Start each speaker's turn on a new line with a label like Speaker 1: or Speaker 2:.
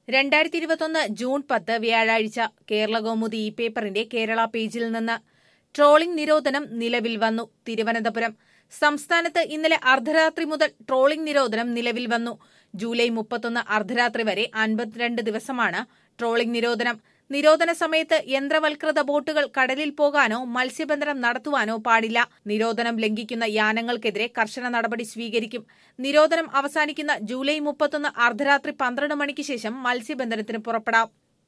Speaker 1: രണ്ടായിരത്തി ഇരുപത്തൊന്ന് ജൂൺ പത്ത് വ്യാഴാഴ്ച കേരള കൗമുദി ഈ പേപ്പറിന്റെ കേരള പേജിൽ നിന്ന് ട്രോളിംഗ് നിരോധനം നിലവിൽ വന്നു തിരുവനന്തപുരം സംസ്ഥാനത്ത് ഇന്നലെ അർദ്ധരാത്രി മുതൽ ട്രോളിംഗ് നിരോധനം നിലവിൽ വന്നു ജൂലൈ മുപ്പത്തൊന്ന് അർദ്ധരാത്രി വരെ അൻപത്തിരണ്ട് ദിവസമാണ് ട്രോളിംഗ് നിരോധനം നിരോധന സമയത്ത് യന്ത്രവൽകൃത ബോട്ടുകൾ കടലിൽ പോകാനോ മത്സ്യബന്ധനം നടത്തുവാനോ പാടില്ല നിരോധനം ലംഘിക്കുന്ന യാനങ്ങൾക്കെതിരെ കർശന നടപടി സ്വീകരിക്കും നിരോധനം അവസാനിക്കുന്ന ജൂലൈ മുപ്പത്തൊന്ന് അർദ്ധരാത്രി പന്ത്രണ്ട് മണിക്ക് ശേഷം മത്സ്യബന്ധനത്തിന് പുറപ്പെടാം